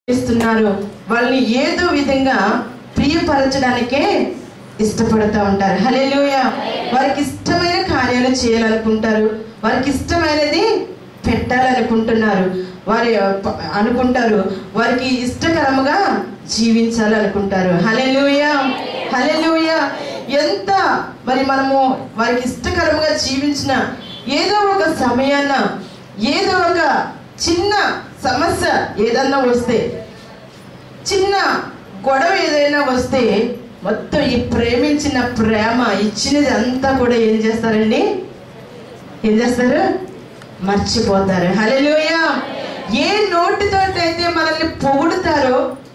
ఇస్తున్నారు వాళ్ళని ఏదో విధంగా ప్రియపరచడానికే ఇష్టపడుతూ ఉంటారు హల్లెలూయ వారికి ఇష్టమైన కార్యాలు చేయాలనుకుంటారు వారికి ఇష్టమైనది పెట్టాలనుకుంటున్నారు వారి ప- అనుకుంటారు వారికి ఇష్టకరముగా జీవించాలనుకుంటారు హల్లెలూయ హల్లెలూయ ఎంత మరి మనము వారికి ఇష్టకరముగా జీవించిన ఏదో ఒక సమయాన ఏదో ఒక చిన్న సమస్య ఏదన్నా వస్తే చిన్న గొడవ ఏదైనా వస్తే మొత్తం ఈ ప్రేమించిన ప్రేమ ఇచ్చినది అంతా కూడా ఏం చేస్తారండి ఏం చేస్తారు మర్చిపోతారు హల్లెలూయ ఏ నోటితో అయితే మనల్ని పొగుడుతారో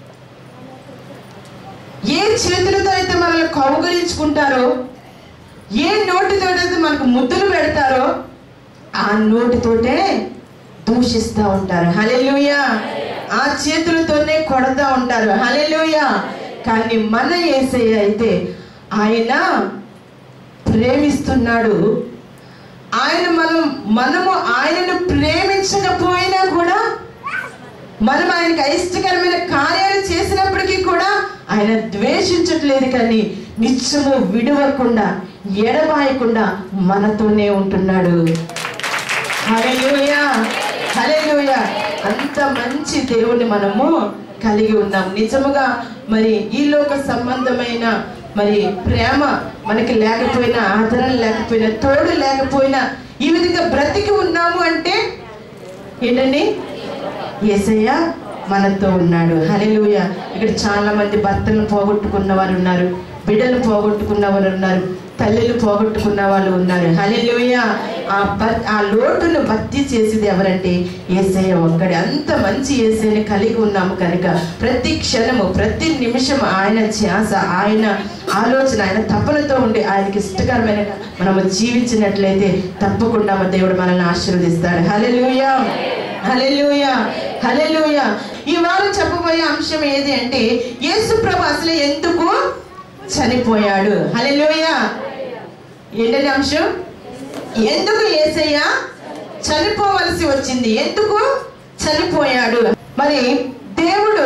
ఏ చేతులతో అయితే మనల్ని కౌగలించుకుంటారో ఏ నోటితో అయితే మనకు ముద్దులు పెడతారో ఆ నోటితోటే దూషిస్తూ ఉంటారు హల్లెలూయ ఆ చేతులతోనే కొడతా ఉంటారు హల్లెలూయ కానీ మన యేసయ్య అయితే ఆయన ప్రేమిస్తున్నాడు ఆయన మనం మనము ఆయనను ప్రేమించకపోయినా కూడా మనం ఆయనకి అయిష్టకరమైన కార్యాలు చేసినప్పటికీ కూడా ఆయన ద్వేషించట్లేదు కానీ నిత్యము విడవకుండా ఎడబాయకుండా మనతోనే ఉంటున్నాడు హల్లెలూయా హల్లెలూయా అంత మంచి దేవుని మనము కలిగి ఉన్నాం నిజముగా మరి ఈ లోక సంబంధమైన మరి ప్రేమ మనకి లేకపోయినా ఆదరణ లేకపోయినా తోడు లేకపోయినా ఈ విధంగా బ్రతికి ఉన్నాము అంటే ఏంటండి యేసయ్య మనతో ఉన్నాడు హల్లెలూయా ఇక్కడ చాలా మంది భర్తలను పోగొట్టుకున్న వారు ఉన్నారు బిడ్డలు పోగొట్టుకున్న వారు ఉన్నారు తల్లిని పోగొట్టుకున్న వాళ్ళు ఉన్నారు హల్లెలూయా ఆ భర్ ఆ లోటును భర్తీ చేసేది ఎవరంటే ఏసయ్య ఒక్కడే అంత మంచి ఏసయ్యని కలిగి ఉన్నాము కనుక ప్రతి క్షణము ప్రతి నిమిషం ఆయన ధ్యాస ఆయన ఆలోచన ఆయన తపనతో ఉండి ఆయనకి ఇష్టకరమైన మనము జీవించినట్లయితే తప్పకుండా మన దేవుడు మనల్ని ఆశీర్వదిస్తాడు హల్లెలూయా హల్లెలూయా హల్లెలూయా ఈ వారం చెప్పబోయే అంశం ఏది అంటే యేసు ప్రభు అసలు ఎందుకు చనిపోయాడు హల్లెలూయా ఏంటంటే అంశం ఎందుకు యేసయ్య చనిపోవలసి వచ్చింది ఎందుకు చనిపోయాడు మరి దేవుడు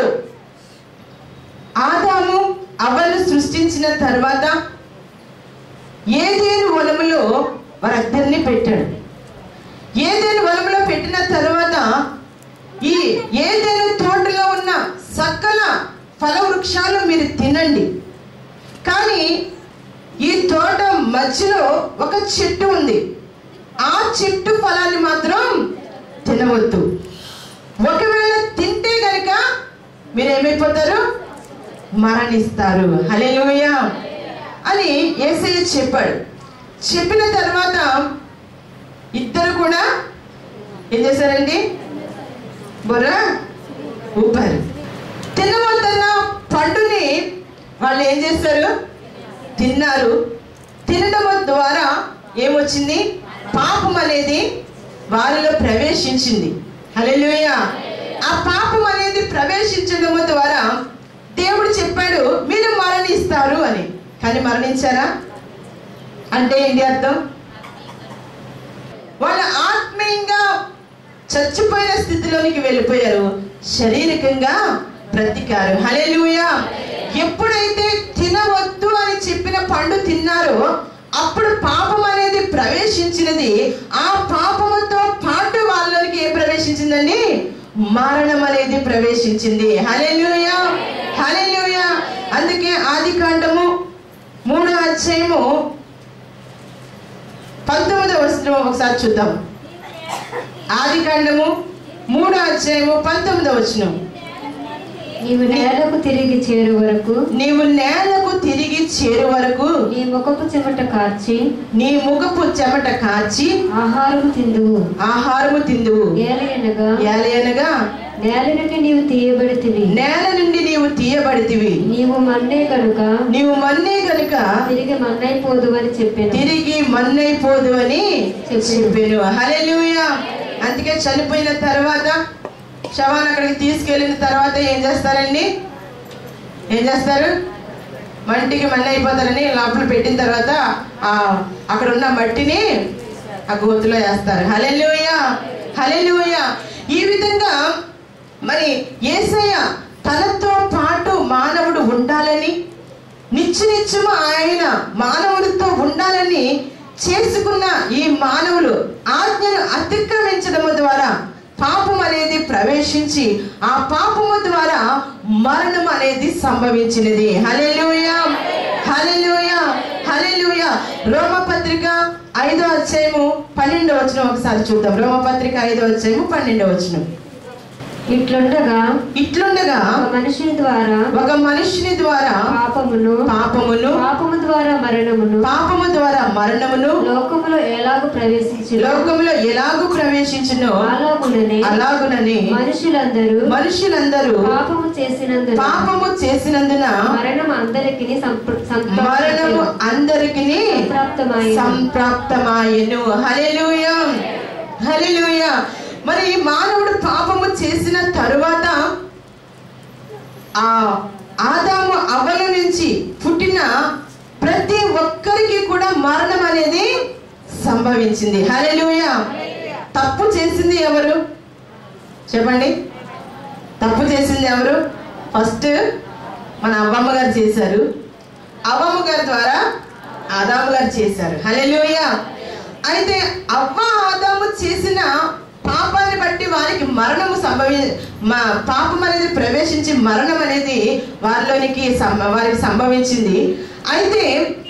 ఆదాము అవలు సృష్టించిన తర్వాత ఏదేను వనములో వారిద్దరిని పెట్టాడు ఏదేను వనములో పెట్టిన తర్వాత ఈ ఏదేను తోటలో ఉన్న సకల ఫల వృక్షాలు మీరు తినండి కానీ ఈ తోట మధ్యలో ఒక చెట్టు ఉంది ఆ చెట్టు ఫలాన్ని మాత్రం తినవద్దు ఒకవేళ తింటే గనక మీరు ఏమైపోతారు మరణిస్తారు హల్లెలూయా అని ఏసయ్య చెప్పాడు చెప్పిన తర్వాత ఇద్దరు కూడా ఏం చేశారండి బొర్ర ఊపారు తినవద్దన్న పండుని వాళ్ళు ఏం చేస్తారు తిన్నారు తినడం ద్వారా ఏమొచ్చింది పాపం అనేది వారిలో ప్రవేశించింది హల్లెలూయా ఆ పాపం అనేది ప్రవేశించడం ద్వారా దేవుడు చెప్పాడు మీరు మరణిస్తారు అని కానీ మరణించారా అంటే ఏంటి అర్థం వాళ్ళ ఆత్మీయంగా చచ్చిపోయిన స్థితిలోనికి వెళ్ళిపోయారు శారీరకంగా బ్రతికారు హల్లెలూయా ఎప్పుడైతే తినవద్దు అని చెప్పిన పండు తిన్నారో అప్పుడు పాపం అనేది ప్రవేశించినది ఆ పాపముతో పాటు వాళ్ళకి ఏం ప్రవేశించిందండి మరణం అనేది ప్రవేశించింది హల్లెలూయా హల్లెలూయా అందుకే ఆది కాండము మూడో అధ్యాయము పంతొమ్మిదవ వచనం ఒకసారి చూద్దాం ఆది కాండము మూడో అధ్యాయము పంతొమ్మిదవ వచనం నీవు నేలకు తిరిగి చేరు వరకు నీవు నేలకు తిరిగి చేరు వరకు నీ ముఖపు చెమట కార్చి నీ ముఖపు చెమట కాచి ఆహారం తిందువు ఆహారము తిందువు ఏలయనగా ఏలయనగా నేల నుండి నీవు తీయబడితివి నేల నుండి నీవు తీయబడితివి నీవు మన్నే కనుక నీవు మన్నే గనుక తిరిగి మన్నైపోదు అని చెప్పాను తిరిగి మన్నైపోదు అని చెప్పాను హల్లెలూయా అందుకే చనిపోయిన తర్వాత శవాన్ని అక్కడికి తీసుకెళ్ళిన తర్వాత ఏం చేస్తారండి ఏం చేస్తారు మంటికి మన్ని అయిపోతారని లోపల పెట్టిన తర్వాత ఆ అక్కడ ఉన్న మట్టిని ఆ గోతులో వేస్తారు హలెలుయ హలెలుయ ఈ విధంగా మరి ఏసయ్య తనతో పాటు మానవుడు ఉండాలని నిత్య నిత్యము ఆయన మానవుడితో ఉండాలని చేసుకున్న ఈ మానవులు ఆజ్ఞను అతిక్రమించడము ద్వారా పాపం అనేది ప్రవేశించి ఆ పాపము ద్వారా మరణం అనేది సంభవించినది హల్లెలూయా హల్లెలూయా హల్లెలూయా రోమపత్రిక ఐదో అధ్యాయము పన్నెండో వచనం ఒకసారి చూద్దాం రోమపత్రిక ఐదో అధ్యాయము పన్నెండో వచనం ఇట్లుండగా ఇట్లుండగా ఒక మనుషుని ద్వారా ఒక మనుషుని ద్వారా పాపమును పాపమును పాపము ద్వారా మరణమును పాపము ద్వారా మరణమును లోకములో ఎలాగూ ప్రవేశించు లోకంలో ఎలాగూ ప్రవేశించునో అలాగుననే అలాగునని మనుషులందరూ మనుషులందరూ పాపము చేసినందున పాపము చేసినందున మరణం అందరికి మరణము అందరికి సంప్రాప్తమాయెను. సంప్రాప్తమాయను హల్లెలూయా హల్లెలూయా మరి ఈ మానవుడు పాపము చేసిన తరువాత ఆ ఆదాము అవ్వల నుంచి పుట్టిన ప్రతి ఒక్కరికి కూడా మరణం అనేది సంభవించింది హల్లెలూయా తప్పు చేసింది ఎవరు చెప్పండి తప్పు చేసింది ఎవరు ఫస్ట్ మన అవ్వమ్మ గారు చేశారు అవ్వమ్మ గారి ద్వారా ఆదాము గారు చేశారు హల్లెలూయా అయితే అవ్వ ఆదాము చేసిన పాపాన్ని బట్టి వారికి మరణము సంభవి మా పాపం అనేది ప్రవేశించి మరణం అనేది వారిలోనికి సం- వారికి సంభవించింది అయితే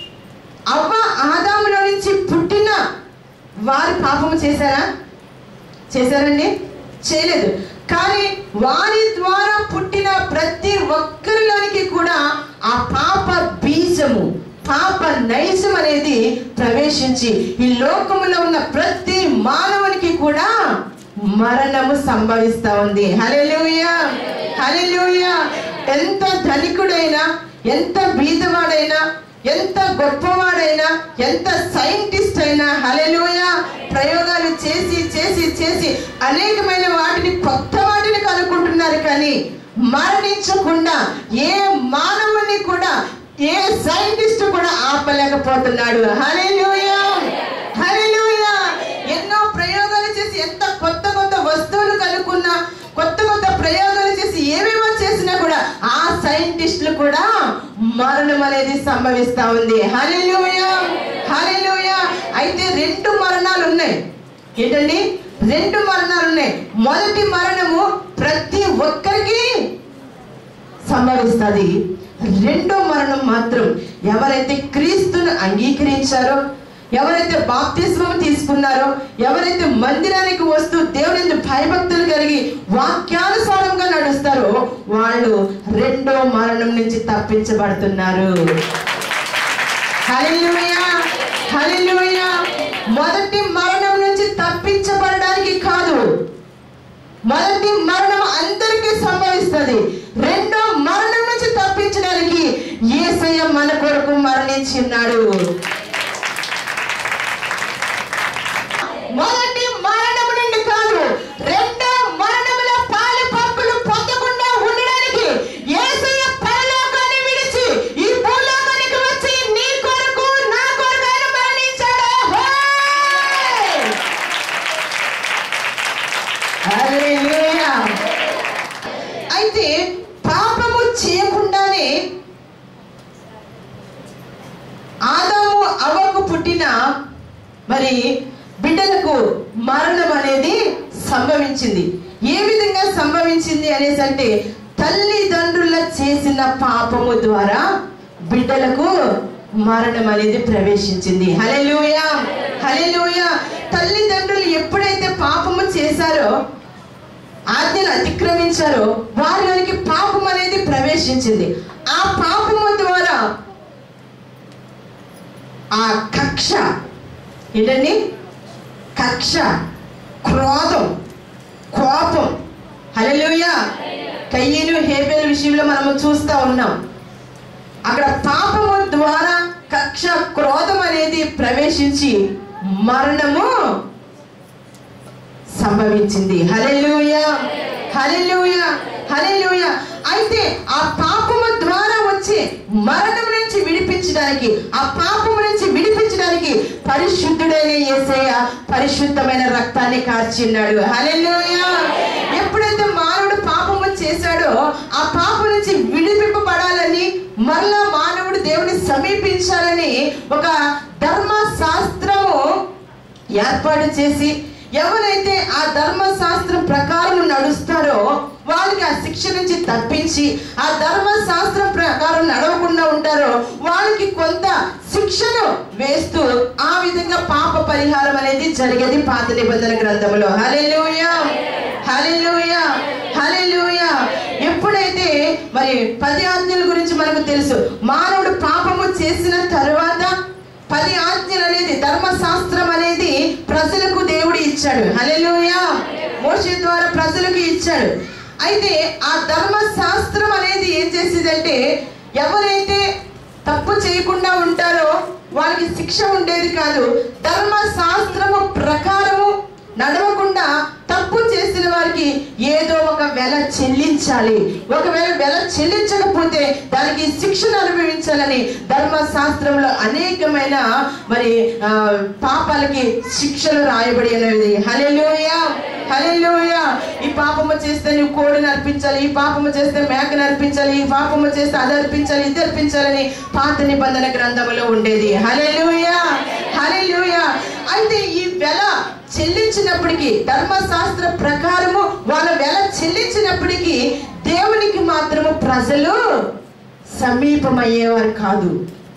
అవ్వ ఆదాములో నుంచి పుట్టిన వారి పాపము చేశారా చేశారండి చేయలేదు కానీ వారి ద్వారా పుట్టిన ప్రతి ఒక్కరిలోనికి కూడా ఆ పాప బీజము పాప నైజం అనేది ప్రవేశించి ఈ లోకములో ఉన్న ప్రతి మానవునికి కూడా మరణము సంభవిస్తా ఉంది హల్లెలూయా హల్లెలూయా ఎంత ధనికుడైనా ఎంత బీదవాడైనా ఎంత గొప్పవాడైనా ఎంత సైంటిస్ట్ అయినా హల్లెలూయా ప్రయోగాలు చేసి చేసి చేసి అనేకమైన వాటిని కొత్త వాటిని కనుక్కుంటున్నారు కానీ మరణించకుండా ఏ మానవుని కూడా ఏ సైంటిస్ట్ కూడా ఆపలేకపోతున్నాడు హల్లెలూయా హల్లెలూయా ఎన్నో ప్రయోగాలు చేసి ఎంత కొత్త కొత్త వస్తువులు కనుక్కున్నా కొత్త కొత్త ప్రయోగాలు చేసి ఏమేమో చేసినా కూడా ఆ సైంటిస్టులు కూడా మరణం అనేది సంభవిస్తా ఉంది హల్లెలూయా హల్లెలూయా అయితే రెండు మరణాలు ఉన్నాయి ఏంటండి రెండు మరణాలు ఉన్నాయి మొదటి మరణము ప్రతి ఒక్కరికి సంభవిస్తుంది రెండో మరణం మాత్రం ఎవరైతే క్రీస్తును అంగీకరించారో ఎవరైతే బాప్తిస్మం తీసుకున్నారో ఎవరైతే మందిరానికి వస్తూ దేవుని భయభక్తులు కలిగి వాక్యానుసారంగా నడుస్తారో వాళ్ళు రెండో మరణం నుంచి తప్పించబడుతున్నారు హల్లెలూయా హల్లెలూయా మొదటి మరణం నుంచి తప్పించబడడానికి కాదు మొదటి మరణం అందరికీ సంభవిస్తుంది రెండో మరణం నుంచి తప్పించడానికి యేసయ్య మన కొరకు మరణించి ఉన్నాడు మొదటి మరణం నుండి కాదు రెండో మరణముల పాలు పప్పులు పొందకుండా ఉండడానికి యేసయ్య పరలోకాన్ని విడిచి ఈ భూలోకానికి వచ్చి నీ కొరకు నా కొరకు ఆయన మరణించాడు హోయ్! హల్లెలూయా. అయితే పాపము చేయకుండానే ఆదాము అవ్వకు పుట్టిన మరి బిడ్డలకు మరణం అనేది సంభవించింది ఏ విధంగా సంభవించింది అనేసి అంటే తల్లిదండ్రుల చేసిన పాపము ద్వారా బిడ్డలకు మరణం అనేది ప్రవేశించింది హల్లెలూయా హల్లెలూయా తల్లిదండ్రులు ఎప్పుడైతే పాపము చేశారో ఆజ్ఞను అతిక్రమించారో వారిలోనికి పాపం అనేది ప్రవేశించింది ఆ పాపము ద్వారా ఆ కక్ష ఏంటండి కక్ష క్రోధం కోపం హల్లెలూయా కయ్యను హేబేల్ విషయంలో మనము చూస్తా ఉన్నాం అక్కడ పాపము ద్వారా కక్ష క్రోధం అనేది ప్రవేశించి మరణము సంభవించింది హల్లెలూయా హల్లెలూయా హల్లెలూయా అయితే ఆ పాపము ద్వారా వచ్చే మరణం నుంచి విడిపించడానికి ఆ పాపము నుంచి విడిపించడానికి పరిశుద్ధుడైన యేసయ్య పరిశుద్ధమైన రక్తాన్ని కార్చిన్నాడు హల్లెలూయా ఎప్పుడైతే మానవుడు పాప జీవితంలో ఆ పాపం నుంచి విడిపింపబడాలని మరలా మానవుడు దేవుని సమీపించాలని ఒక ధర్మశాస్త్రము ఏర్పాటు చేసి ఎవరైతే ఆ ధర్మశాస్త్రం ప్రకారం నడుస్తారో వాళ్ళకి ఆ శిక్ష నుంచి తప్పించి ఆ ధర్మశాస్త్రం ప్రకారం నడవకుండా ఉంటారో వాళ్ళకి కొంత శిక్షను వేస్తూ ఆ విధంగా పాప పరిహారం అనేది జరిగేది పాత నిబంధన గ్రంథంలో హల్లెలూయా హల్లెలూయా హల్లెలూయా ఎప్పుడైతే మరి పది ఆజ్ఞల గురించి మనకు తెలుసు మానవుడు పాపము చేసిన తరువాత పది ఆజ్ఞలు అనేది ధర్మశాస్త్రం అనేది ప్రజలకు దేవుడు ఇచ్చాడు హల్లెలూయా మోషే ద్వారా ప్రజలకు ఇచ్చాడు అయితే ఆ ధర్మశాస్త్రం అనేది ఏం చేసేదంటే ఎవరైతే తప్పు చేయకుండా ఉంటారో వాళ్ళకి శిక్ష ఉండేది కాదు ధర్మశాస్త్రము ప్రకారము నడవకుండా తప్పు చేసిన వారికి ఏదో ఒక వెల చెల్లించాలి ఒకవేళ వెల చెల్లించకపోతే దానికి శిక్షను అనుభవించాలని ధర్మశాస్త్రంలో అనేకమైన మరి ఆ, పాపాలకి శిక్షలు రాయబడి అనేది హల్లెలూయా హల్లెలూయా ఈ పాపము చేస్తే నువ్వు కోడిని అర్పించాలి ఈ పాపము చేస్తే మేకను అర్పించాలి ఈ పాపము చేస్తే అది అర్పించాలి ఇది అర్పించాలని పాత నిబంధన గ్రంథములో ఉండేది హల్లెలూయా హల్లెలూయా అయితే ఈ వెల చెల్లించినప్పటికీ ధర్మశాస్త్ర ప్రకారము వాళ్ళ వెల చెల్లించినప్పటికీ దేవునికి మాత్రము ప్రజలు సమీపమయ్యేవారు కాదు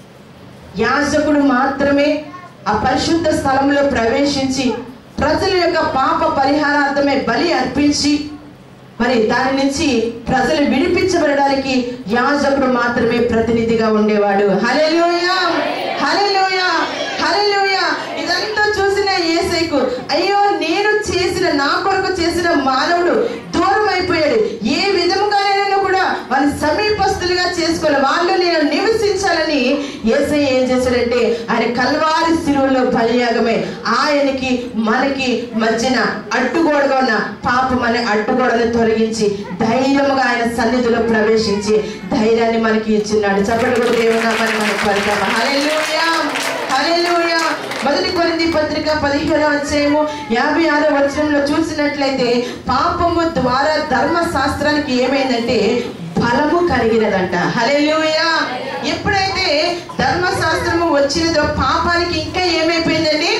యాజకుడు మాత్రమే ఆ పరిశుద్ధ స్థలంలో ప్రవేశించి ప్రజల యొక్క పాప పరిహారార్థమే బలి అర్పించి మరి దాని నుంచి ప్రజలు విడిపించబడడానికి యాజకుడు మాత్రమే ప్రతినిధిగా ఉండేవాడు హల్లెలూయా హల్లెలూయా హల్లెలూయా ఇదంతా చూసిన ఏసైకు అయ్యో నేను చేసిన నా కొరకు చేసిన మానవుడు దూరం అయిపోయాడు ఏ విధముగానైనా కూడా వాళ్ళ సమీపస్తులుగా చేసుకోవాలి వాళ్ళు నేను నివసించాలని ఏసై ఏం చేశాడంటే ఆయన కల్వారి శిలువలో బలియాగమే ఆయనకి మనకి మధ్యన అడ్డుగోడగా ఉన్న పాపం అనే అడ్డుగోడను తొలగించి ధైర్యముగా ఆయన సన్నిధిలో ప్రవేశించి ధైర్యాన్ని మనకి ఇచ్చినాడు చెప్పండి కూడా దేవునామని మనకు పడతాం హల్లెలూయా హల్లెలూయా మొదటి కొరింది పత్రిక పదిహేను అధ్యాయము యాభై ఆరో వచనంలో చూసినట్లయితే పాపము ద్వారా ధర్మశాస్త్రానికి ఏమైందంటే ఫలము కలిగినదంట హల్లెలూయా ఎప్పుడైతే ధర్మశాస్త్రము వచ్చినదో పాపానికి ఇంకా ఏమైపోయిందండి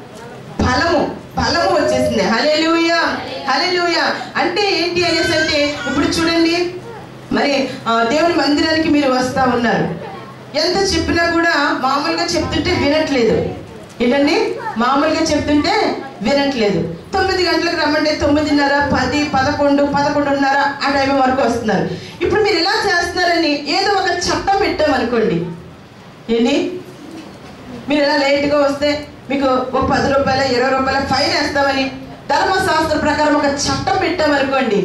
ఫలము ఫలము వచ్చేసింది హల్లెలూయా హల్లెలూయా అంటే ఏంటి అనేసి అంటే ఇప్పుడు చూడండి మరి ఆ, దేవుని మందిరానికి మీరు వస్తా ఉన్నారు ఎంత చెప్పినా కూడా మామూలుగా చెప్తుంటే వినట్లేదు ఏంటండి మామూలుగా చెప్తుంటే వినట్లేదు తొమ్మిది గంటలకు రమ్మంటే తొమ్మిదిన్నర పది పదకొండు పదకొండున్నర ఆ టైం వరకు వస్తున్నారు ఇప్పుడు మీరు ఇలా చేస్తున్నారని ఏదో ఒక చట్టం పెట్టామనుకోండి ఏంటి మీరు ఎలా లేట్గా వస్తే మీకు ఒక పది రూపాయల ఇరవై రూపాయల ఫైన్ వేస్తామని ధర్మశాస్త్ర ప్రకారం ఒక చట్టం పెట్టామనుకోండి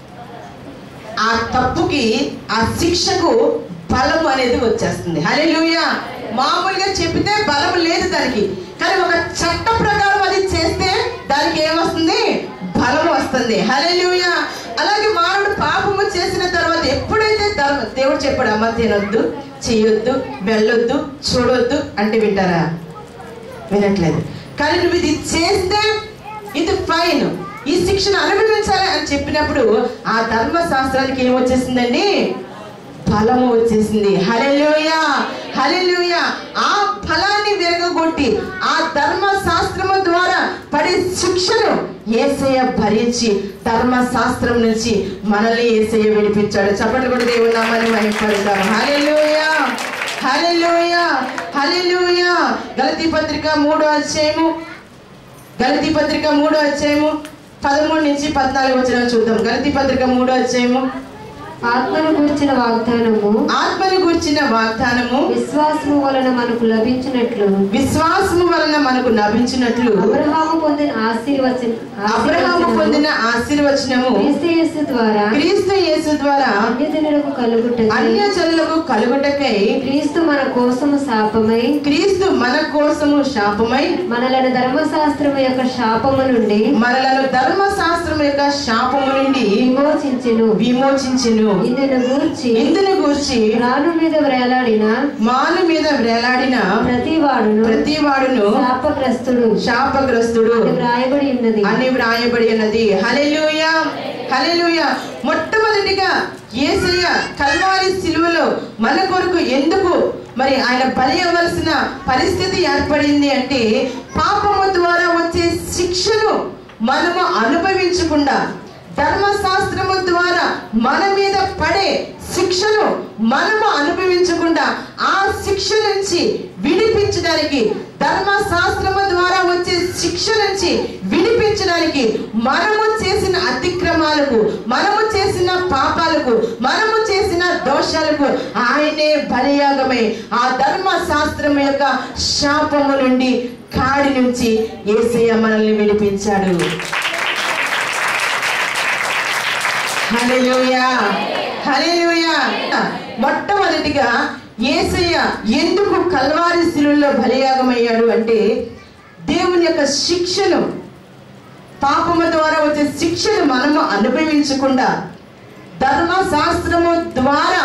ఆ తప్పుకి ఆ శిక్షకు బలం అనేది వచ్చేస్తుంది హల్లెలూయా మామూలుగా చెప్పితే బలం లేదు దానికి కానీ ఒక చట్ట ప్రకారం అది చేస్తే దానికి ఏమొస్తుంది బలం వస్తుంది హల్లెలూయా అలాగే మానవుడు పాపము చేసిన తర్వాత ఎప్పుడైతే ధర్మ దేవుడు చెప్పాడు అమ్మ తినొద్దు చేయొద్దు వెళ్ళొద్దు చూడొద్దు అంటే వింటారా వినట్లేదు కానీ నువ్వు ఇది చేస్తే ఇది ఫైన్ ఈ శిక్షను అనుభవించాలి అని చెప్పినప్పుడు ఆ ధర్మశాస్త్రానికి ఏం వచ్చేసిందండి ఫలము వచ్చేసింది హల్లెలూయా హల్లెలూయా ఆ ఫలాన్ని విరగొట్టి ఆ ధర్మశాస్త్రము ద్వారా పడే శిక్షను ఏసయ్య భరించి ధర్మశాస్త్రం నుంచి మనల్ని ఏసయ్య విడిపించాడు చప్పట్లు కూడా దేవుని నామాన్ని మహిమపడతాం హల్లెలూయా హల్లెలూయా హల్లెలూయా గలతీ పత్రిక మూడో అధ్యాయము గలతీ పత్రిక మూడో అధ్యాయము పదమూడు నుంచి పద్నాలుగు వచ్చిన చూద్దాం గలతీ పత్రిక మూడో అధ్యాయము ఆత్మను గురించిన వాగ్దానము ఆత్మను గుర్చిన వాగ్దానము విశ్వాసము వలన మనకు లభించినట్లు విశ్వాసము వలన మనకు లభించినట్లు అబ్రహాము పొందిన ఆశీర్వచన అబ్రహాము పొందిన ఆశీర్వచనము క్రీస్తు యేసు ద్వారా క్రీస్తు యేసు ద్వారా అన్యజనులకు కలుగుటకై అన్యజనులకు కలుగుటకై క్రీస్తు మన కోసము శాపమై క్రీస్తు మన కోసము శాపమై మనలను ధర్మశాస్త్రము యొక్క శాపము నుండి మనలను ధర్మశాస్త్రం యొక్క శాపము నుండి విమోచించెను విమోచించెను ఇందును గూర్చి ఇందును గూర్చి రాను మీద వేలాడిన మాను మీద వేలాడిన ప్రతి వాడును ప్రతి వాడును శాపగ్రస్తుడు శాపగ్రస్తుడు అని వ్రాయబడి ఉన్నది అని వ్రాయబడి ఉన్నది హల్లెలూయా హల్లెలూయా మొట్టమొదటిగా యేసయ్య కల్వారి సిలువలో మన కొరకు ఎందుకు మరి ఆయన బలి అవ్వాల్సిన పరిస్థితి ఏర్పడింది అంటే పాపము ద్వారా వచ్చే శిక్షను మనము అనుభవించకుండా ధర్మశాస్త్రము ద్వారా మన మీద పడే శిక్షను మనము అనుభవించకుండా ఆ శిక్ష నుంచి విడిపించడానికి ధర్మశాస్త్రము ద్వారా వచ్చే శిక్ష నుంచి విడిపించడానికి మనము చేసిన అతిక్రమాలకు మనము చేసిన పాపాలకు మనము చేసిన దోషాలకు ఆయనే బలియాగమై ఆ ధర్మశాస్త్రం యొక్క శాపము నుండి కాడి నుంచి ఏసయ్య మనల్ని విడిపించాడు హల్లెలూయా హల్లెలూయా మొట్టమొదటిగా యేసయ్య ఎందుకు కల్వారి శిలువలో బలియాగమయ్యాడు అంటే దేవుని యొక్క శిక్షను పాపము ద్వారా వచ్చే శిక్షను మనము అనుభవించకుండా ధర్మశాస్త్రము ద్వారా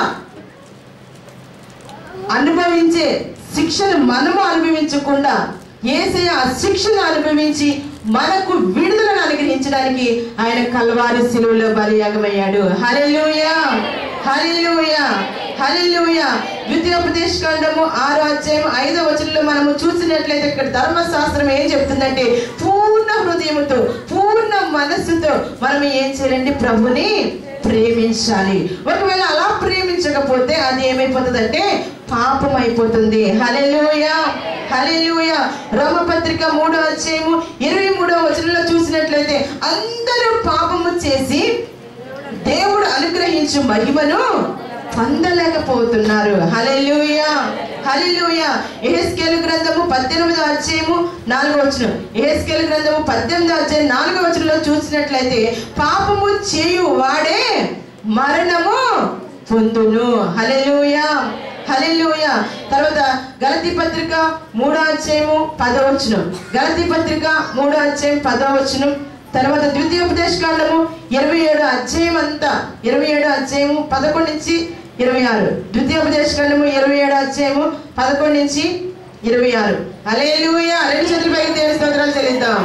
అనుభవించే శిక్షను మనము అనుభవించకుండా ఏసయ్య ఆ శిక్షను అనుభవించి మనకు విడుదలను అనుగ్రహించడానికి ఆయన కల్వారి శిలువలో బలియాగమయ్యాడు హల్లెలూయా హల్లెలూయా హల్లెలూయా ద్వితీయోపదేశ కాండము ఆరో అధ్యాయం ఐదో వచనంలో మనము చూసినట్లయితే ఇక్కడ ధర్మశాస్త్రం ఏం చెప్తుందంటే పూర్ణ హృదయముతో పూర్ణ మనస్సుతో మనం ఏం చేయాలంటే ప్రభుని ప్రేమించాలి ఒకవేళ అలా ప్రేమించకపోతే అది ఏమైపోతుందంటే పాపం అయిపోతుంది హల్లెలూయా హల్లెలూయా రోమపత్రిక మూడో అధ్యాయము ఇరవై మూడో వచనంలో చూసినట్లయితే అందరూ పాపము చేసి దేవుడు అనుగ్రహించు మహిమను పొందలేకపోతున్నారు హల్లెలూయా హల్లెలూయా ఎహెస్కేలు గ్రంథము పద్దెనిమిదో అధ్యాయము నాలుగో వచనం ఎహెస్కేలు గ్రంథము పద్దెనిమిదో అధ్యాయం నాలుగో వచనంలో చూసినట్లయితే పాపము చేయు వాడే మరణము పొందును హల్లెలూయా హల్లెలూయా తర్వాత గలతి పత్రిక మూడో అధ్యాయము పదవచనం గలతి పత్రిక మూడో అధ్యాయం పదవచనం తర్వాత ద్వితీయోపదేశ కాండము ఇరవై ఏడు అధ్యాయం అంతా ఇరవై ఏడు అధ్యాయము పదకొండు నుంచి ఇరవై ఆరు ద్వితీయోపదేశ కాండము ఇరవై ఏడు అధ్యాయము పదకొండు నుంచి ఇరవై ఆరు అలేలుయా రెండు చేతుల పైకి దేవుని స్తోత్రాలు చెల్లిద్దాం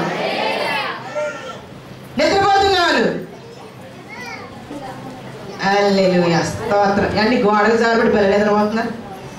నిద్రపోతున్నారు అల్లెలుయా స్తోత్రం అన్ని గోడకు జారబడి పిల్లలు నిద్రపోతున్నారు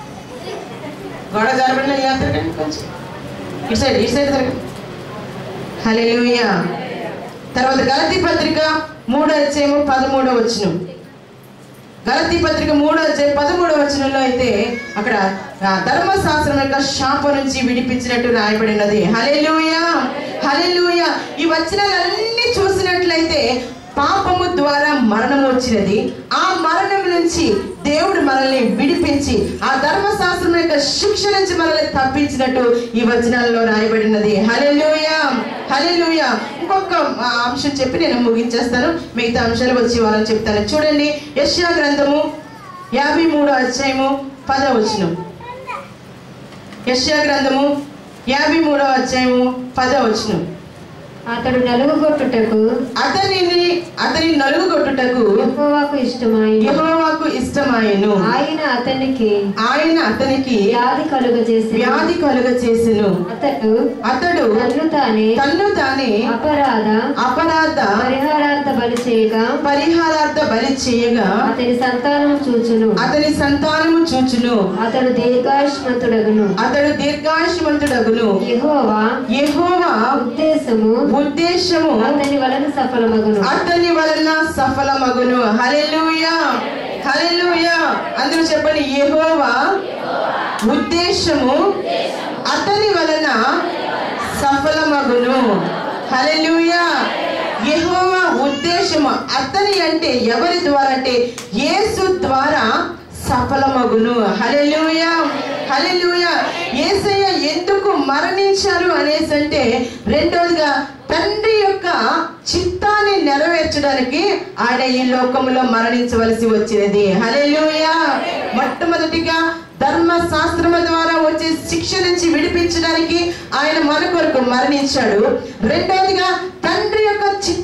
గోడ జారబడి లేస్తారు కొంచెం ఇటు సైడ్ ఇటు సైడ్ తిరగండి హల్లెలూయా తర్వాత గలతీ పత్రిక మూడో అధ్యాయము పదమూడో వచనం గలతీ పత్రిక మూడో అధ్యాయం పదమూడో వచనంలో అయితే అక్కడ ఆ ధర్మశాస్త్రం యొక్క శాపం నుంచి విడిపించినట్టు రాయబడినది హల్లెలూయా హల్లెలూయా ఈ వచనాలన్నీ చూసినట్లయితే పాపము ద్వారా మరణం వచ్చినది ఆ మరణం నుంచి దేవుడు మనల్ని విడిపించి ఆ ధర్మశాస్త్రం యొక్క శిక్ష నుంచి మనల్ని తప్పించినట్టు ఈ వచనాల్లో రాయబడినది హల్లెలూయా హల్లెలూయా ఇంకొక ఆ, అంశం చెప్పి నేను ముగించేస్తాను మిగతా అంశాలు వచ్చి వాళ్ళని చెప్తాను చూడండి యశ్యా గ్రంథము యాభై మూడో అధ్యాయము పదవచనం యశ్యా గ్రంథము యాభై మూడో అధ్యాయము పదవచనం అతడు నలుగుగొట్టుటకు అతనిని అతని నలుగు కొట్టుటకు యెహోవాకు ఇష్టమైన యెహోవాకు ఇష్టమాయను ఆయన అతనికి ఆయన అతనికి వ్యాధి కలుగజేసి వ్యాధి కలుగ చేసెను అతడు అతడు తన్ను తానే తన్ను తానే అపరాధ అపరాధ పరిహారార్థ బలి చేయగా పరిహారార్థ బలి చేయగా అతని సంతానం చూచును అతని సంతానము చూచును అతడు దీర్ఘాయుష్మంతుడగును అతడు దీర్ఘాయుష్మంతుడగును యెహోవా యెహోవా ఉద్దేశము ఉద్దేశము అతని వలన సఫలమగును అతని వలన సఫలమగును హల్లెలూయా హల్లెలూయా అందరూ చెప్పండి యెహోవా ఉద్దేశము అతని వలన సఫలమగును హల్లెలూయా యెహోవా ఉద్దేశము అతని అంటే ఎవరి ద్వారా అంటే యేసు ద్వారా సఫలమగును హల్లెలూయా హల్లెలూయా యేసయ్య ఎందుకు మరణించారు అనేసి అంటే రెండోదిగా తండ్రి యొక్క చిత్తాన్ని నెరవేర్చడానికి ఆయన ఈ లోకంలో మరణించవలసి వచ్చినది హల్లెలూయా మొట్టమొదటిగా ధర్మశాస్త్రము ద్వారా వచ్చే శిక్ష నుంచి విడిపించడానికి ఆయన మన కొరకు మరణించాడు రెండవదిగా తండ్రి యొక్క చిత్తాన్ని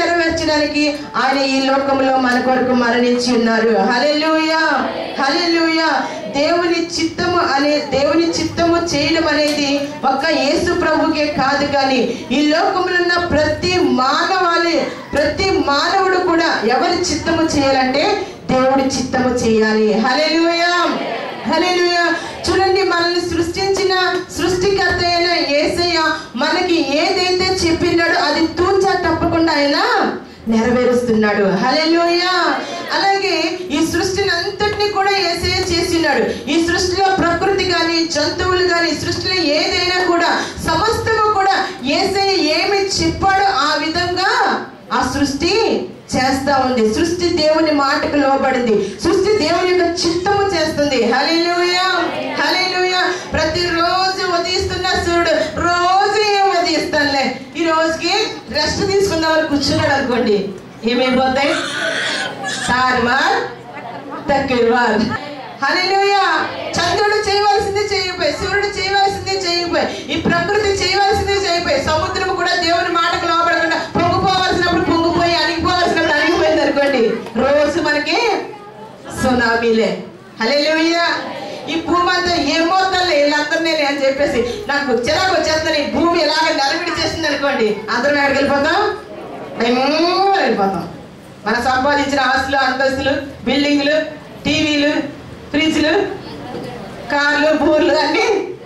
నెరవేర్చడానికి ఆయన ఈ లోకంలో మన కొరకు మరణించి ఉన్నారు హల్లెలూయా హల్లెలూయా దేవుని చిత్తము అనే దేవుని చిత్తము చేయడం అనేది ఒక్క యేసు ప్రభుకే కాదు కానీ ఈ లోకంలో ఉన్న ప్రతి మానవాళి ప్రతి మానవుడు కూడా ఎవరి చిత్తము చేయాలంటే దేవుడి చిత్తము చేయాలి హల్లెలూయా హల్లెలూయా చూడండి మనల్ని సృష్టించిన సృష్టికర్త అయిన యేసయ్య మనకి ఏదైతే చెప్పినాడో అది తూచా తప్పకుండా ఆయన నెరవేరుస్తున్నాడు హల్లెలూయా అలాగే ఈ సృష్టిని అంతటిని కూడా ఏసయ్య చేస్తున్నాడు ఈ సృష్టిలో ప్రకృతి కానీ జంతువులు కానీ సృష్టిలో ఏదైనా కూడా సమస్తము కూడా ఏసయ్య ఏమి చెప్పాడో ఆ విధంగా ఆ సృష్టి చేస్తా ఉంది సృష్టి దేవుని మాటకు లోబడింది సృష్టి దేవుని యొక్క చిత్తము చేస్తుంది హల్లెలూయా హల్లెలూయా ప్రతిరోజు ఉదయిస్తున్న సూర్యుడు రోజు ఏం ఉదయిస్తానులే ఈ రోజుకి రెస్ట్ తీసుకుందామని కూర్చున్నాడు అనుకోండి ఏమైపోతాయి సార్మార్ తక్కువ హల్లెలూయా చంద్రుడు చేయవలసింది చేయకపోయి సూర్యుడు చేయవలసింది చేయకపోయి ఈ ప్రకృతి చేయవలసింది చేయకపోయి సముద్రం కూడా దేవుని మాటకు లోపడకుండా పొంగిపోవలసినప్పుడు పొంగిపోయి అణిగిపోవలసినప్పుడు అణిగిపోయింది అనుకోండి రోజు మనకి సునామీలే హల్లెలూయా ఈ భూమి అంతా ఏమవుతాలే వీళ్ళందరినీ అని చెప్పేసి నాకు చిరాకు వచ్చేస్తాను ఈ భూమి ఎలాగ నరమిడి చేస్తుంది అనుకోండి అందరం ఎక్కడికి వెళ్ళిపోతాం మేము వెళ్ళిపోతాం మన సంపాదించిన ఆస్తులు అంతస్తులు బిల్డింగ్లు టీవీలు ఫ్రిడ్జ్లు కార్లు బూర్లు అన్ని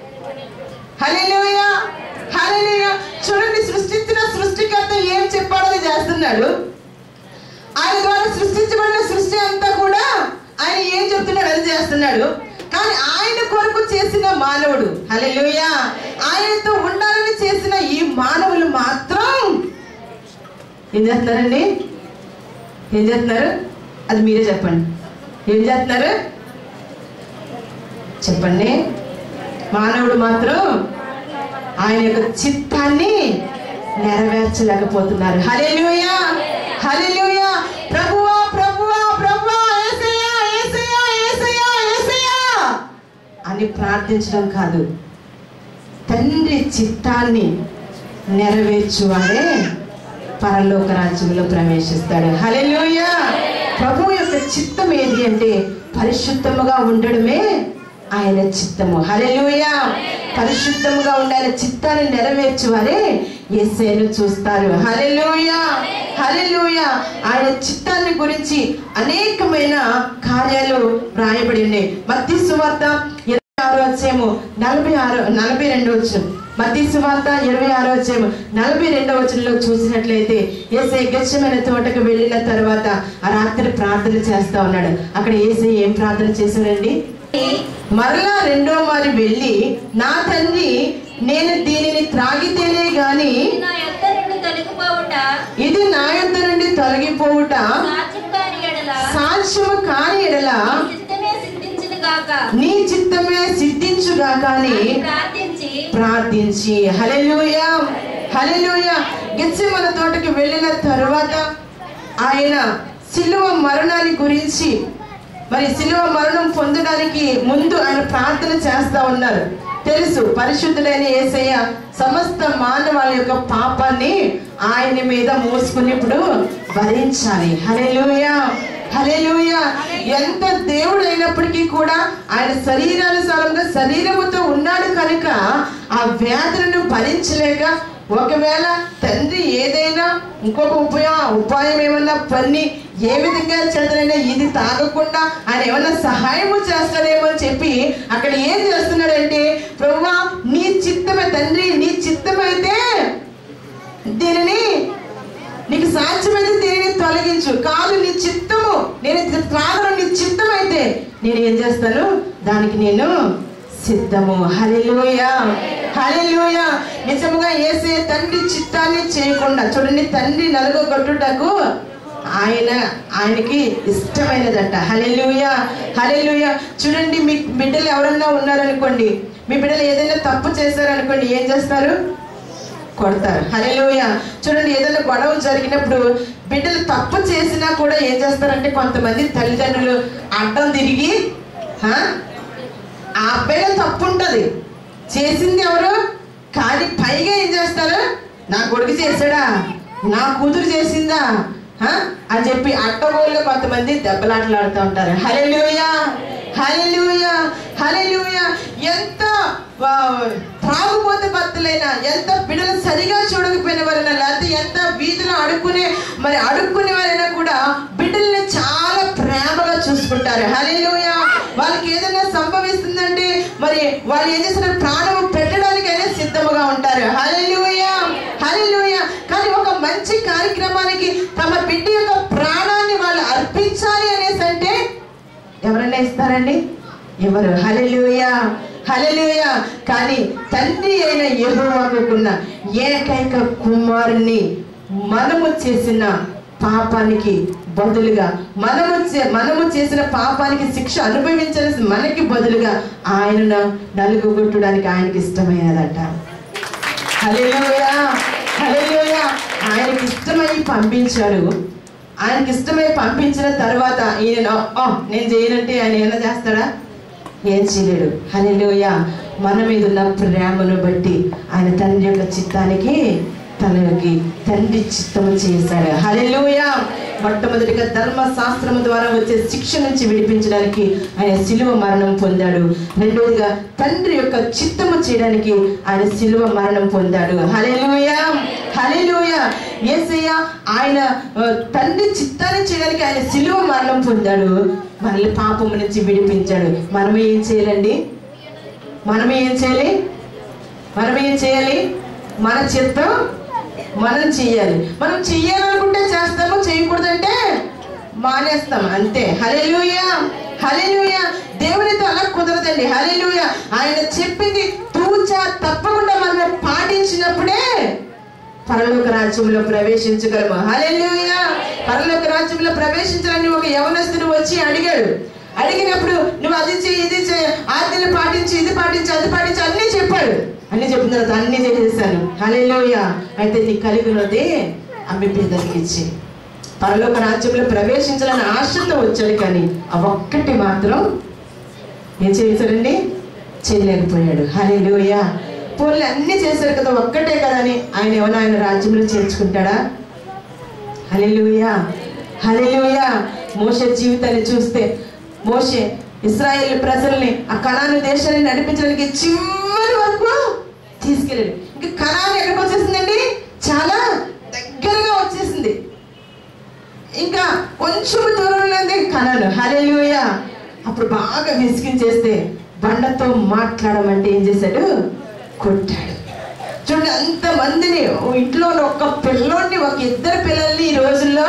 హల్లెలూయా హల్లెలూయా చూడండి సృష్టించిన సృష్టికర్త ఏం చెప్పాడో అది చేస్తున్నాడు ఆయన ద్వారా సృష్టించబడిన సృష్టి అంతా కూడా ఆయన ఏం చెప్తున్నాడు అది చేస్తున్నాడు కానీ ఆయన కొరకు చేసిన మానవుడు హల్లెలూయా ఆయనతో ఉండాలని చేసిన ఈ మానవులు మాత్రం ఏం చేస్తున్నారండి ఏం చేస్తున్నారు అది మీరే చెప్పండి ఏం చేస్తున్నారు చెప్పండి మానవుడు మాత్రం ఆయన యొక్క చిత్తాన్ని నెరవేర్చలేకపోతున్నారు హల్లెలూయా హల్లెలూయా ప్రభువా ప్రభువా ప్రభువా యేసయ్యా యేసయ్యా యేసయ్యా యేసయ్యా అని ప్రార్థించడం కాదు తండ్రి చిత్తాన్ని నెరవేర్చువాడే పరలోక రాజ్యంలో ప్రవేశిస్తాడు హల్లెలూయా ప్రభు యొక్క చిత్తం ఏది అంటే పరిశుద్ధముగా ఉండడమే ఆయన చిత్తము హల్లెలూయా పరిశుద్ధముగా ఉండే ఆయన చిత్తాన్ని నెరవేర్చువారే యేసయ్యను చూస్తారు హల్లెలూయా హల్లెలూయా ఆయన చిత్తాన్ని గురించి అనేకమైన కార్యాలు రాయబడి ఉన్నాయి మత్తి సువార్త ఇరవై ఆరో అధ్యాయము నలభై ఆరో నలభై రెండు వచ్చు మత్తి సువార్త ఇరవై ఆరో అధ్యాయము నలభై రెండవ వచనంలో చూసినట్లయితే ఏసై గచ్చమైన తోటకు వెళ్ళిన తర్వాత ఆ రాత్రి ప్రార్థన చేస్తా ఉన్నాడు అక్కడ ఏసై ఏం ప్రార్థన చేశాడండి మరలా రెండో మారి వెళ్ళి నా తండ్రి నేను దీనిని త్రాగితేనే గాని ఇది నా యొద్ద నుండి తొలగిపోవుట ఇది నా యొద్ద నుండి తొలగిపోవుట సాధ్యం కాని ఎడల సాక్ష్యము కాని ఎడల నీ చిత్తమే సిద్ధించును గాక నీ చిత్తమే సిద్ధించుగా కానీ అని ప్రార్థించి ప్రార్థించి హల్లెలూయా హల్లెలూయా గెత్సెమన తోటకి వెళ్ళిన తరువాత ఆయన సిలువ మరణాన్ని గురించి మరి సిలువ మరణం పొందడానికి ముందు ఆయన ప్రార్థన చేస్తా ఉన్నారు తెలుసు పరిశుద్ధులైన యేసయ్య సమస్త మానవాళి యొక్క పాపాన్ని ఆయన మీద మోసుకుని ఇప్పుడు భరించాలి హల్లెలూయా హల్లెలూయా ఎంత దేవుడు అయినప్పటికీ కూడా ఆయన శరీరానుసారంగా శరీరముతో ఉన్నాడు కనుక ఆ వ్యాధులను భరించలేక ఒకవేళ తండ్రి ఏదైనా ఇంకొక ఉపాయం ఉపాయం ఏమన్నా పన్ని ఏ విధంగా చేతనైనా ఇది తాగకుండా ఆయన ఏమన్నా సహాయము చేస్తాడేమో అని చెప్పి అక్కడ ఏం చేస్తున్నాడంటే ప్రభువా నీ చిత్తమే తండ్రి నీ చిత్తమైతే దీనిని నీకు సాధ్యమైతే దీనిని తొలగించు కాదు నీ చిత్తము నేను త్రాగడం నీ చిత్తం అయితే నేను ఏం చేస్తాను దానికి నేను సిద్ధము హల్లెలూయ హల్లెలూయ నిజముగా ఏసే తండ్రి చిత్తాన్ని చేయకుండా చూడండి తండ్రి నలుగొట్టుటకు ఆయన ఆయనకి ఇష్టమైనదంట హల్లెలూయ హల్లెలూయ చూడండి మీ బిడ్డలు ఎవరన్నా ఉన్నారనుకోండి మీ బిడ్డలు ఏదైనా తప్పు చేశారనుకోండి ఏం చేస్తారు కొడతారు హల్లెలూయ చూడండి ఏదైనా గొడవ జరిగినప్పుడు బిడ్డలు తప్పు చేసినా కూడా ఏం చేస్తారంటే కొంతమంది తల్లిదండ్రులు అడ్డం తిరిగి "హా? ఆ అబ్బాయిలో తప్పు ఉంటది చేసింది ఎవరు కానీ పైగా ఏం చేస్తారు నా కొడుకు చేశాడా నా కూతురు చేసిందా హ? అని చెప్పి అట్టగోళ్ళు కొంతమంది దెబ్బలాటలాడుతూ ఉంటారు హల్లెలూయా హల్లెలూయా హల్లెలూయా ఎంత ఆ, త్రాగుబోతు భర్తలైనా ఎంత బిడ్డలు సరిగా చూడకపోయిన వారైనా లేకపోతే ఎంత వీధిలో అడుక్కునే మరి అడుక్కునే వారైనా కూడా బిడ్డల్ని చాలా ప్రేమగా చూసుకుంటారు హల్లెలూయా వాళ్ళకి ఏదైనా సంభవిస్తుందంటే మరి వాళ్ళు ఏం చేస్తున్నారు ప్రాణం పెట్టడానికైనా సిద్ధముగా ఉంటారు హల్లెలూయా హల్లెలూయా కానీ ఒక మంచి కార్యక్రమానికి తమ బిడ్డ యొక్క ప్రాణాన్ని వాళ్ళు అర్పించాలి అనేసి అంటే ఎవరైనా ఇస్తారండి ఎవరు హల్లెలూయా హల్లెలూయా కానీ తండ్రి అయిన యెహోవాకున్న ఏకైక కుమారుని మనము చేసిన పాపానికి బదులుగా మనము చే- మనము చేసిన పాపానికి శిక్ష అనుభవించాల్సి మనకి బదులుగా ఆయనను నలుగుగొట్టడానికి ఆయనకి ఇష్టమైనదట హల్లెలూయా హల్లెలూయా ఆయనకి ఇష్టమై పంపించాడు ఆయనకి ఇష్టమై పంపించిన తర్వాత ఈయన "ఆ, నేను చేయనంటే ఆయన ఏమైనా చేస్తాడా ఏం చేయలేడు హల్లెలూయా మన మీద ఉన్న ప్రేమను బట్టి ఆయన తండ్రి యొక్క చిత్తానికి తనకి తండ్రి చిత్తము చేశాడు హల్లెలూయా మొట్టమొదటిగా ధర్మశాస్త్రము ద్వారా వచ్చే శిక్ష నుంచి విడిపించడానికి ఆయన శిలువ మరణం పొందాడు రెండవదిగా తండ్రి యొక్క చిత్తము చేయడానికి ఆయన శిలువ మరణం పొందాడు హల్లెలూయా హల్లెలూయా యేసయ్య ఆయన ఆ, తండ్రి చిత్తాన్ని చేయడానికి ఆయన శిలువ మరణం పొందాడు మనల్ని పాపము నుంచి విడిపించాడు మనం ఏం చేయాలండి మనం ఏం చేయాలి మనం ఏం చేయాలి మన చిత్తం మనం చెయ్యాలి మనం చెయ్యాలనుకుంటే చేస్తాము చేయకూడదంటే మానేస్తాం అంతే హల్లెలూయా హల్లెలూయా దేవునితో అలా కుదరదండి హల్లెలూయా ఆయన చెప్పింది తూచా తప్పకుండా మనం పాటించినప్పుడే పరలోక రాజ్యంలో ప్రవేశించగలము హల్లెలూయా పరలోక రాజ్యంలో ప్రవేశించాలని ఒక యవనస్తుడు వచ్చి అడిగాడు అడిగినప్పుడు నువ్వు అది చేయి ఇది చేయి ఆజ్ఞలు పాటించి ఇది పాటించి అది పాటించి అన్నీ చెప్పాడు అన్ని చెప్పిన తర్వాత అన్ని చేసేసాను హల్లెలూయా అయితే నీ కలిగి ఉన్నది అమ్మి పేదలకి ఇచ్చి పరలోక రాజ్యంలో ప్రవేశించాలని ఆశతో వచ్చాడు కానీ ఆ ఒక్కటి మాత్రం ఏం చేశాడండి చేయలేకపోయాడు హల్లెలూయా పోన్లు అన్ని చేశారు కదా ఒక్కటే కదా అని ఆయన ఏమైనా ఆయన రాజ్యంలో చేర్చుకుంటాడా హల్లెలూయా హల్లెలూయా మోషే జీవితాన్ని చూస్తే మోషే ఇస్రాయేల్ ప్రజల్ని ఆ కణాను దేశాన్ని నడిపించడానికి చివరి వరకు తీసుకెళ్ళాడు ఇంకా కణాలు ఎక్కడికి వచ్చేసిందండి చాలా దగ్గరగా వచ్చేసింది ఇంకా కొంచెం దూరంలోనే కనాను హల్లెలూయా అప్పుడు బాగా విసిగించేస్తే బండతో మాట్లాడమంటే ఏం చేశాడు కొట్టాడు చూడండి అంత మందిని ఓ ఇంట్లో ఉన్న ఒక్క పిల్లోడిని ఒక ఇద్దరు పిల్లల్ని ఈ రోజుల్లో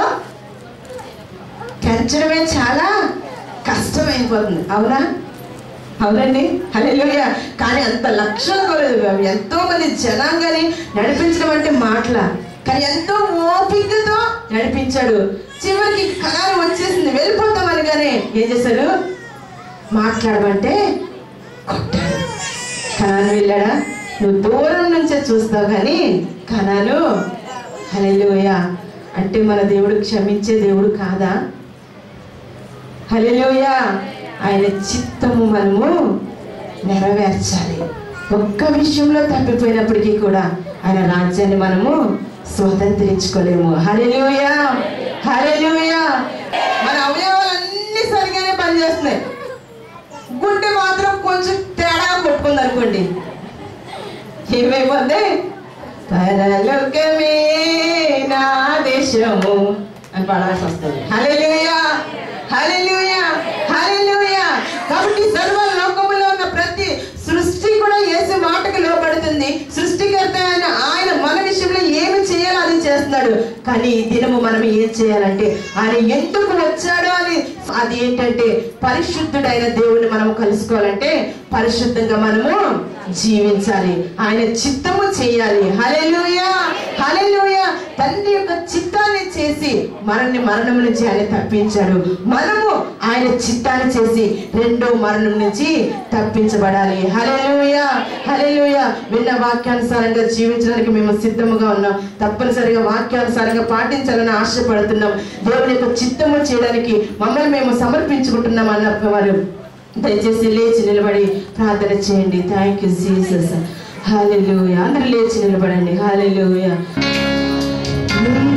పెంచడమే చాలా కష్టమైపోతుంది అవునా అవునండి హల్లెలూయా కానీ అంత లక్షలు కొలదు ఎంతో మంది జనాంగాన్ని నడిపించడం అంటే మాటల కానీ ఎంతో ఓపికతో నడిపించాడు చివరికి కరారు వచ్చేసింది వెళ్ళిపోతాం అనగానే ఏం చేశాడు మాట్లాడమంటే కొట్టాడు కనాను వెళ్ళాడా నువ్వు దూరం నుంచే చూస్తావు కానీ కనాను హల్లెలూయా అంటే మన దేవుడు క్షమించే దేవుడు కాదా హల్లెలూయా ఆయన చిత్తము మనము నెరవేర్చాలి ఒక్క విషయంలో తప్పిపోయినప్పటికీ కూడా ఆయన రాజ్యాన్ని మనము స్వతంత్రించుకోలేము హల్లెలూయా హల్లెలూయా మన అవయవాలన్నీ సరిగానే పనిచేస్తున్నాయి గుండె మాత్రం కొంచెం తేడా కొట్టుకుంది అనుకోండి ఏమైపోద్ది పరలోకమే నా దేశము అని పడాల్సి వస్తుంది హల్లెలూయా హల్లెలూయా హల్లెలూయా కాబట్టి సర్వ లోకములో ఉన్న ప్రతి సృష్టి కూడా యేసు మాటకు లోబడుతుంది సృష్టికర్త అయిన ఆయన మన విషయంలో ఏమి చేయాలో అది చేస్తున్నాడు కానీ ఈ దినము మనం ఏం చేయాలంటే ఆయన ఎందుకు వచ్చాడో అని అది ఏంటంటే పరిశుద్ధుడైన దేవుని మనం కలుసుకోవాలంటే పరిశుద్ధంగా మనము జీవించాలి ఆయన చిత్తము చేయాలి హల్లెలూయా హల్లెలూయా తండ్రి యొక్క చిత్తాన్ని చేసి మనల్ని మరణం నుంచి ఆయన తప్పించాడు మనము ఆయన చిత్తాన్ని చేసి రెండో మరణం నుంచి తప్పించబడాలి హల్లెలూయా హల్లెలూయా విన్న వాక్యానుసారంగా జీవించడానికి మేము సిద్ధముగా ఉన్నాం తప్పనిసరిగా వాక్యానుసారంగా పాటించాలని ఆశపడుతున్నాం దేవుని యొక్క చిత్తము చేయడానికి మమ్మల్ని మేము సమర్పించుకుంటున్నాం అన్న వారు దయచేసి లేచి నిలబడి ప్రార్థన చేయండి థ్యాంక్ యూ జీసస్ హాలెలూయా అందరూ లేచి నిలబడండి హాలెలూయా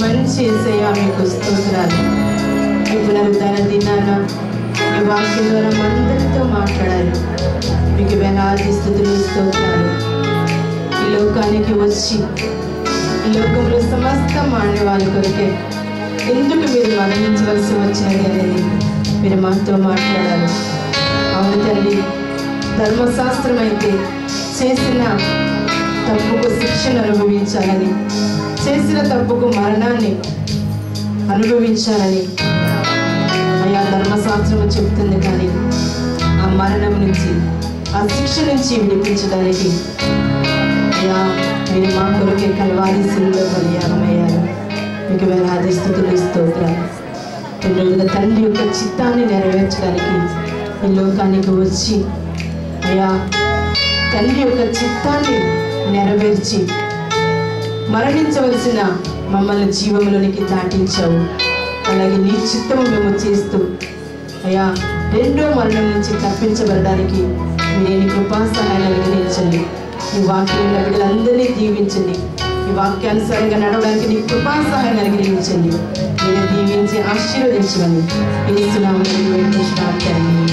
మంచి ఏసయ్య మీకు స్తోత్రాలు ఈ పునరుద్ధరణ దినాన ఈ వాక్యం ద్వారా అందరితో మాట్లాడాలి మీకు వేలాది స్థుతులు స్తోత్రాలు ఈ లోకానికి వచ్చి ఈ లోకంలో సమస్త మానవాళి కొరకే ఎందుకు మీరు మరణించవలసి వచ్చినది అనేది మీరు మాతో మాట్లాడాలి అవును తల్లి ధర్మశాస్త్రం అయితే చేసిన తప్పుకు శిక్షను అనుభవించాలని చేసిన తప్పుకు మరణాన్ని అనుభవించాలని అయా ధర్మశాస్త్రము చెబుతుంది కానీ ఆ మరణం నుంచి ఆ శిక్ష నుంచి విడిపించడానికి అయ్యా మీరు మా కొరకే కలవారి శిలులో బలియాగమయ్యారు మీకు వేలాది స్థుతులు స్తోత్రాలు రెండవదిగా తండ్రి యొక్క చిత్తాన్ని నెరవేర్చడానికి ఈ లోకానికి వచ్చి అయ్యా తండ్రి యొక్క చిత్తాన్ని నెరవేర్చి మరణించవలసిన మమ్మల్ని జీవంలోనికి దాటించావు అలాగే నీ చిత్తము మేము చేస్తూ అయ్యా రెండో మరణం నుంచి తప్పించబడడానికి మీరేని కృపా సహాయాన్ని అనుగ్రహించండి ఈ వాక్యం బిడ్డలందరినీ దీవించండి ఈ వాక్యానుసారంగా నడవడానికి నీ కృపా సహాయాన్ని అనుగ్రహించండి మీరు దీవించి ఆశీర్వదించమని ఈ సునామని వెంకటేశ్వర